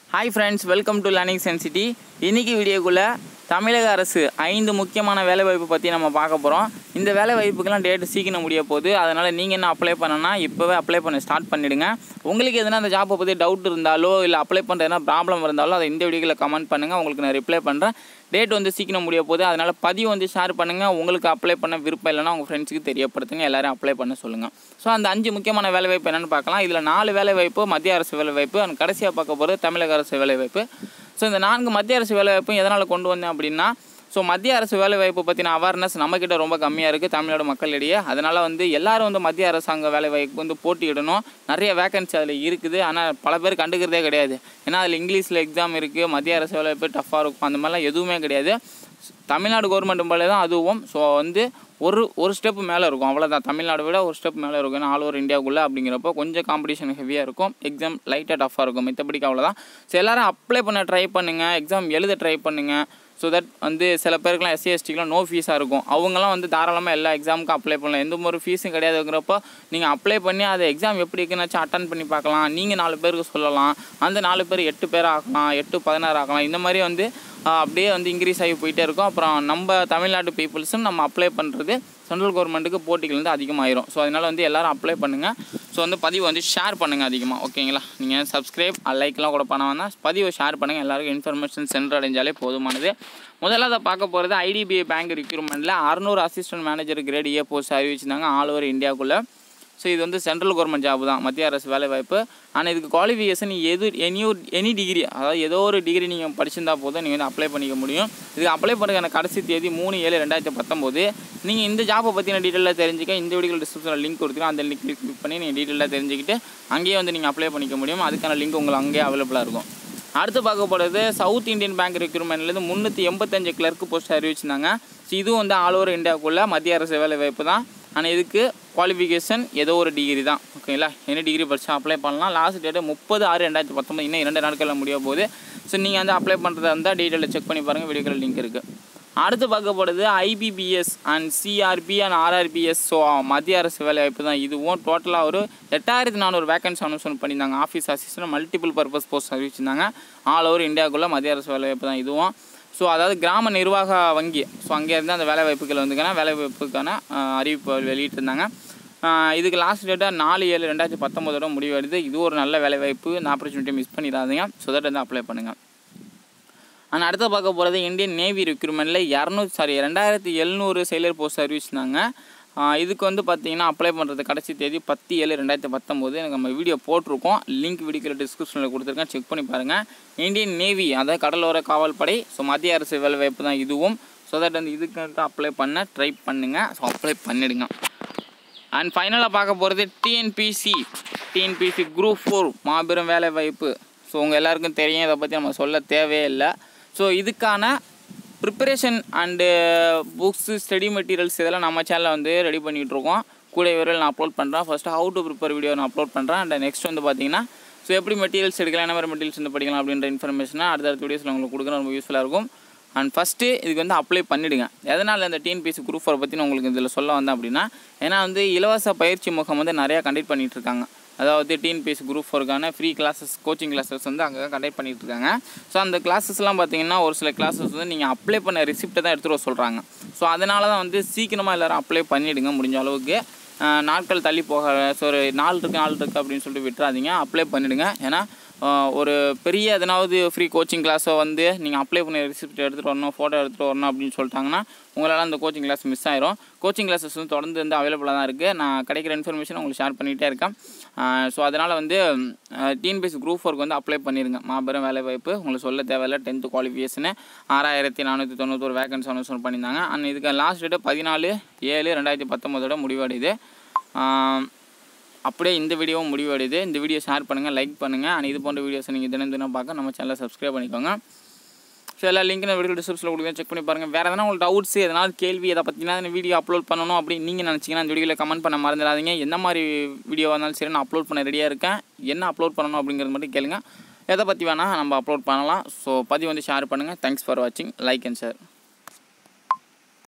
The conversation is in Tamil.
hi friends welcome to learning சென்சிட்டி இன்னைக்கு வீடியோக்குள்ளே தமிழக அரசு ஐந்து முக்கியமான வேலைவாய்ப்பு பற்றி நம்ம பார்க்க போகிறோம் இந்த வேலைவாய்ப்புக்கெல்லாம் டேட் சீக்கிரம் முடிய போகுது அதனால் நீங்கள் என்ன அப்ளை பண்ணனா இப்போவே அப்ளை பண்ண ஸ்டார்ட் பண்ணிவிடுங்க உங்களுக்கு எதனா அந்த ஜாப்பை பற்றி டவுட் இருந்தாலோ இல்லை அப்ளை பண்ணுற எதனா ப்ராப்ளம் இருந்தாலோ அதை இந்த வீடியோவில் கமெண்ட் பண்ணுங்கள் உங்களுக்கு நான் ரிப்ளை பண்ணுறேன் டேட் வந்து சீக்கிரம் முடிய போகுது அதனால் பதிவு வந்து ஷேர் பண்ணுங்கள் உங்களுக்கு அப்ளை பண்ண விருப்பம் இல்லைன்னா உங்கள் ஃப்ரெண்ட்ஸுக்கு தெரியப்படுத்துங்க எல்லாரும் அப்ளை பண்ண சொல்லுங்கள் ஸோ அந்த அஞ்சு முக்கியமான வேலைவாய்ப்பு என்னென்னு பார்க்கலாம் இதில் நாலு வேலைவாய்ப்பு மத்திய அரசு வேலைவாய்ப்பு அண்ட் கடைசியாக பார்க்க போகிறது தமிழக அரசு வேலைவாய்ப்பு ஸோ இந்த நான்கு மத்திய அரசு வேலைவாய்ப்பும் எதனால் கொண்டு வந்தேன் அப்படின்னா ஸோ மத்திய அரசு வேலைவாய்ப்பு பற்றின அவேர்னஸ் நம்மக்கிட்ட ரொம்ப கம்மியாக இருக்குது தமிழ்நாடு மக்களிடையே அதனால் வந்து எல்லாரும் வந்து மத்திய அரசாங்க வேலைவாய்ப்பு வந்து போட்டியிடணும் நிறைய வேகன்சி அதில் இருக்குது ஆனால் பல பேர் கண்டுக்கிறதே கிடையாது ஏன்னா அதில் இங்கிலீஷில் எக்ஸாம் இருக்குது மத்திய அரசு வேலைவாய்ப்பு டஃப்பாக இருக்கும் அந்த மாதிரிலாம் எதுவுமே கிடையாது தமிழ்நாடு கவர்மெண்ட் போல தான் அதுவும் ஸோ வந்து ஒரு ஒரு ஸ்டெப் மேலே இருக்கும் அவ்வளோதான் தமிழ்நாடு விட ஒரு ஸ்டெப் மேலே இருக்கும் ஏன்னா ஆல் ஓவர் இந்தியாவுக்குள்ளே அப்படிங்கிறப்போ கொஞ்சம் காம்படிஷன் ஹெவியாக இருக்கும் எக்ஸாம் லைட்டாக டஃப்பாக இருக்கும் மித்தபடிக்கு அவ்வளோதான் ஸோ எல்லோரும் அப்ளை பண்ண ட்ரை பண்ணுங்கள் எக்ஸாம் எழுத ட்ரை பண்ணுங்கள் ஸோ தட் வந்து சில பேருக்குலாம் எஸ்சி எஸ்டிக்கெலாம் நோ ஃபீஸாக இருக்கும் அவங்களாம் வந்து தாராளமாக எல்லா எக்ஸாமுக்கும் அப்ளை பண்ணலாம் எந்த ஒரு ஃபீஸும் கிடையாதுங்கிறப்போ நீங்கள் அப்ளை பண்ணி அதை எக்ஸாம் எப்படி இருக்குன்னாச்சும் அட்டன் பண்ணி பார்க்கலாம் நீங்கள் நாலு பேருக்கு சொல்லலாம் அந்த நாலு பேர் எட்டு பேர் ஆகலாம் எட்டு பதினாறு ஆகலாம் இந்த மாதிரி வந்து ஆஹ், அப்படியே வந்து இன்க்ரீஸ் ஆகி போயிட்டே இருக்கும் அப்புறம் நம்ம தமிழ்நாட்டு பீப்புள்ஸும் நம்ம அப்ளை பண்ணுறது சென்ட்ரல் கவர்மெண்ட்டுக்கு போட்டிகள் வந்து அதிகமாயிரும் ஸோ அதனால் வந்து எல்லோரும் அப்ளை பண்ணுங்கள் ஸோ வந்து பதிவு வந்து ஷேர் பண்ணுங்கள் அதிகமாக ஓகேங்களா நீங்கள் சப்ஸ்கிரைப் லைக்லாம் கூட பண்ண வேணாம் பதிவை ஷேர் பண்ணுங்கள் எல்லாருக்கும் இன்ஃபர்மேஷன் சென்றடைஞ்சாலே போதுமானது முதல்ல அதை பார்க்க போகிறது ஐடிபிஐ பேங்க் ரெக்யூர்மெண்ட்டில் அறநூறு assistant manager grade A post அறிவிச்சிருந்தாங்க ஆல் ஓவர் இந்தியாவுக்குள்ளே ஸோ இது வந்து சென்ட்ரல் கவர்மெண்ட் ஜாப் தான் மத்திய அரசு வேலைவாய்ப்பு ஆனால் இதுக்கு குவாலிஃபிகேஷன் எது எனி ஒரு எனி டிகிரி அதாவது ஏதோ ஒரு டிகிரி நீங்கள் படிச்சிருந்தா போதும் நீங்கள் வந்து அப்ளை பண்ணிக்க முடியும் இதுக்கு அப்ளை பண்ணுறதுக்கான கடைசி தேதி மூணு ஏழு ரெண்டாயிரத்தி பத்தொம்போது நீங்கள் இந்த ஜாப்பை பற்றின டீட்டெயிலாக தெரிஞ்சுக்க இந்த வீடியோ டிஸ்கிரிப்ஷனில் லிங்க் கொடுத்துருக்கோம் அந்த லிங்க் கிளிக் பண்ணி நீங்கள் டீட்டெயிலாக தெரிஞ்சுக்கிட்டு அங்கேயே வந்து நீங்கள் அப்ளை பண்ணிக்க முடியும் அதுக்கான லிங்க் உங்களுக்கு அங்கேயே அவைலபிளாக இருக்கும் அடுத்து பார்க்க போகிறது சவுத் இந்தியன் பேங்க் ரெக்ரூட்மெண்ட்லேருந்து முந்நூற்றி எண்பத்தஞ்சு கிளர்க்கு போஸ்ட் அறிவிச்சிருந்தாங்க ஸோ இதுவும் வந்து ஆல் ஓவர் இந்தியாவுக்குள்ள மத்திய அரசு வேலை வாய்ப்பு தான் ஆனால் இதுக்கு குவாலிஃபிகேஷன் ஏதோ ஒரு டிகிரி தான் ஓகேங்களா என்ன டிகிரி படித்தா அப்ளை பண்ணலாம் லாஸ்ட் டேட்டு முப்பது ஆறு ரெண்டாயிரத்தி பத்தொம்பது இன்னும் இரண்டு நாட்களில் முடிய போகுது ஸோ நீங்கள் வந்து அப்ளை பண்ணுறதா இருந்தால் டீட்டெயிலில் செக் பண்ணி பாருங்கள் வீடியோக்கள் லிங்க் இருக்குது அடுத்து பார்க்க போகிறது IBPS and CRP and RRBs so மத்திய அரசு வேலைவாய்ப்பு தான் இதுவும் டோட்டலாக ஒரு எட்டாயிரத்தி நானூறு வேகன்சி அனௌன்ஸ்மெண்ட் பண்ணியிருந்தாங்க office assistant multiple purpose post அறிவிச்சிருந்தாங்க ஆல் ஓவர் இந்தியாவுக்குள்ளே மத்திய அரசு வேலைவாய்ப்பு தான் இதுவும் ஸோ அதாவது கிராம நிர்வாக வங்கி ஸோ அங்கேருந்து அந்த வேலைவாய்ப்புகள் வந்துக்கான வேலைவாய்ப்புக்கான ஆஹ், அறிவிப்பு வெளியிட்டிருந்தாங்க ஆஹ், இதுக்கு லாஸ்ட் டேட்டாக நாலு ஏழு ரெண்டாயிரத்தி பத்தொம்போதோட முடிவெடுத்து இது ஒரு நல்ல வேலைவாய்ப்பு இந்த ஆப்பர்ச்சுனிட்டி மிஸ் பண்ணிடாதீங்க ஸோ தட் வந்து அப்ளை பண்ணுங்கள் ஆனால் அடுத்து பார்க்க போகிறது இந்தியன் நேவி ரெக்ரூட்மெண்ட்டில் இரநூறு சாரி ரெண்டாயிரத்தி எழுநூறு செயலர் போஸ்ட் அறிவிச்சிருந்தாங்க ஆஹ் இதுக்கு வந்து பார்த்தீங்கன்னா அப்ளை பண்ணுறது கடைசி தேதி பத்து ஏழு ரெண்டாயிரத்தி பத்தொம்போது எனக்கு நம்ம வீடியோ போட்டிருக்கோம் லிங்க் வீடியோக்கில் டிஸ்கிரிப்ஷனில் கொடுத்துருக்கேன் செக் பண்ணி பாருங்கள் இந்தியன் நேவி அதாவது கடலோர காவல்படை ஸோ மத்திய அரசு வேலைவாய்ப்பு தான் இதுவும் ஸோ தட் வந்து இதுக்கு வந்து அப்ளை பண்ண ட்ரை பண்ணுங்கள் ஸோ அப்ளை பண்ணிடுங்க அண்ட் ஃபைனலாக பார்க்க போகிறது டிஎன்பிசி டிஎன்பிசி குரூப் ஃபோர் மாபெரும் வேலை வாய்ப்பு ஸோ உங்கள் எல்லாருக்கும் தெரியும் இதை பற்றி நம்ம சொல்ல தேவையே இல்லை ஸோ இதுக்கான preparation and books study materials இதெல்லாம் நம்ம சேனலில் வந்து ரெடி பண்ணிகிட்டு இருக்கோம் கூட விரைவில் நான் அப்லோட் பண்ணுறேன் first how to prepare video நான் அப்லோட் பண்ணுறேன் அண்ட் நெக்ஸ்ட் வந்து பார்த்தீங்கன்னா ஸோ எப்படி மெட்டீரியல்ஸ் எடுக்கலாம் என்ன மாதிரி மெட்டீரியல்ஸ் வந்து படிக்கலாம் அப்படின்ற இன்ஃபர்மேஷனை அடுத்தடுத்த வீடியோஸில் உங்களுக்கு கொடுக்குற ரொம்ப யூஸ்ஃபுல்லாக இருக்கும் அண்ட் ஃபஸ்ட்டு இதுக்கு வந்து அப்ளை பண்ணிவிடுங்க எதனால் இந்த டிஎன்பிஎஸ்சி குரூப் ஃபோரை பற்றி நான் உங்களுக்கு இதில் சொல்ல வந்தேன் அப்படின்னா ஏன்னா வந்து இலவச பயிற்சி முகாம் வந்து நிறையா கண்டக்ட் பண்ணிகிட்டு இருக்காங்க அதாவது டிஎன்பிஎஸ்சி குரூப் ஃபோருக்கான ஃப்ரீ கிளாஸஸ் கோச்சிங் கிளாஸஸ் வந்து அங்கே கண்டக்ட் பண்ணிட்டு இருக்காங்க ஸோ அந்த கிளாஸஸ்லாம் பார்த்தீங்கன்னா ஒரு சில கிளாஸஸ் வந்து நீங்கள் அப்ளை பண்ண ரிசிப்ட்டை தான் எடுத்துகிட்டு வர சொல்கிறாங்க ஸோ அதனால தான் வந்து சீக்கிரமாக எல்லோரும் அப்ளை பண்ணிவிடுங்க முடிஞ்ச அளவுக்கு ஆஹ், நாட்கள் தள்ளி போக ஸோ ஒரு நாள் இருக்குது நாள் இருக்குது அப்படின்னு சொல்லிட்டு விட்டுறாதீங்க அப்ளை பண்ணிவிடுங்க ஏன்னா ஆஹ், ஒரு பெரிய எதனாவது ஃப்ரீ கோச்சிங் கிளாஸோ வந்து நீங்கள் அப்ளை பண்ண ரிசிப்ட் எடுத்துகிட்டு வரணும் ஃபோட்டோ எடுத்துகிட்டு வரணும் அப்படின்னு சொல்லிட்டாங்கன்னா உங்களால் அந்த கோச்சிங் கிளாஸ் மிஸ் ஆயிரும் கோச்சிங் கிளாஸஸ் வந்து தொடர்ந்து வந்து அவைலபிளாக தான் இருக்குது நான் கிடைக்கிற இன்ஃபர்மேஷன் உங்களுக்கு ஷேர் பண்ணிகிட்டே இருக்கேன் ஸோ அதனால் வந்து டிஎன்பிஎஸ் குரூப் ஃபோருக்கு வந்து அப்ளை பண்ணிடுங்க மாபெரும் வேலை வாய்ப்பு உங்களுக்கு சொல்ல தேவையில்ல டென்த்து குவாலிஃபிகேஷனு ஆறாயிரத்தி நானூற்றி தொண்ணூத்தொரு வேகன்சி அனௌன்ஸ்மெண்ட் பண்ணியிருந்தாங்க அண்ட் இதுக்கு லாஸ்ட் டேட்டு பதினாலு ஏழு ரெண்டாயிரத்தி பத்தொம்போதோட முடிவடையுது ஆஹ், அப்படியே இந்த வீடியோவும் முடிவடையுது இந்த வீடியோ ஷேர் பண்ணுங்கள் லைக் பண்ணுங்கள் அண்ட் இது போன்ற வீடியோஸை நீங்கள் தினம் தினம் பார்க்க நம்ம சேனலை சப்ஸ்கிரைப் பண்ணிக்கோங்க ஸோ எல்லா லிங்க் நான் வீடியோ டிஸ்கிரிப்ஷனில் கொடுக்குறேன் செக் பண்ணி பாருங்கள் வேறு எதனா உங்களுக்கு டவுட்ஸ் எதனாவது கேள்வி எதை பற்றினா இந்த வீடியோ அப்லோட் பண்ணணும் அப்படின்னு நீங்கள் நினச்சிங்கன்னா அந்த வீடியோவில் கமெண்ட் பண்ண மறந்துடாதீங்க எந்த மாதிரி வீடியோவாக இருந்தாலும் சரி நான் அப்லோட் பண்ண ரெடியாக இருக்கேன் என்ன அப்லோட் பண்ணணும் அப்படிங்கிறது மட்டும் கேளுங்க எதை பற்றி வேணால் நம்ம அப்லோட் பண்ணலாம் ஸோ பதிவு வந்து ஷேர் பண்ணுங்கள் தேங்க்ஸ் ஃபார் வாட்சிங் லைக் அண்ட் ஷேர்